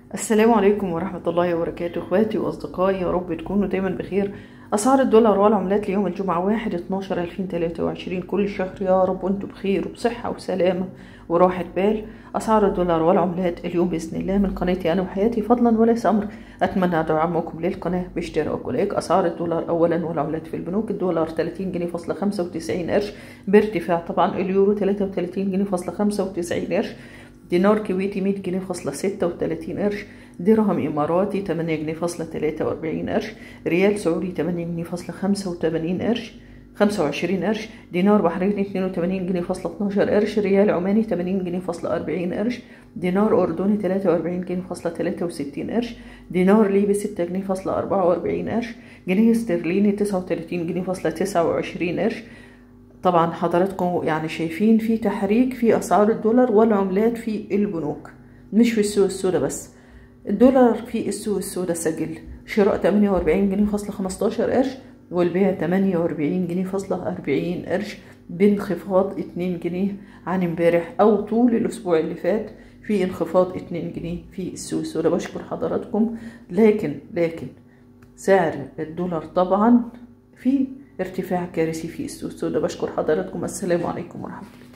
السلام عليكم ورحمة الله وبركاته اخواتي واصدقائي يا رب تكونوا دايما بخير اسعار الدولار والعملات ليوم الجمعة واحد اتناشر الفين تلاتة وعشرين كل شهر يا رب وانتم بخير وبصحة وسلامة وراحة بال اسعار الدولار والعملات اليوم باذن الله من قناتي انا وحياتي فضلا وليس امر اتمنى دعمكم للقناة باشتراك ولايك اسعار الدولار اولا والعملات في البنوك الدولار 30 جنيه فاصلة 95 قرش بارتفاع طبعا اليورو 33 جنيه فاصلة 95 قرش دينار كويتي 100 جنيه فاصلة 36 قرش درهم إماراتي 8 جنيه فاصلة 43 قرش ريال سعودي 8 جنيه فاصلة 85 قرش 25 قرش دينار بحريني 82 جنيه فاصلة 12 قرش ريال عماني 80 جنيه فاصلة 40 قرش دينار أردني 43 جنيه فاصلة 63 قرش دينار ليبي 6 جنيه فاصلة 44 قرش جنيه استرليني 39 جنيه فاصلة 29 قرش طبعا حضراتكم يعني شايفين في تحريك في اسعار الدولار والعملات في البنوك مش في السوق السوداء بس الدولار في السوق السوداء سجل شراء 48 جنيه فاصلة 15 قرش والبيع 48 جنيه فاصلة 40 قرش بانخفاض 2 جنيه عن امبارح او طول الاسبوع اللي فات في انخفاض 2 جنيه في السوق السوداء بشكر حضراتكم لكن لكن سعر الدولار طبعا في ارتفاع كارثي في السوق السوداء بشكر حضراتكم السلام عليكم ورحمة الله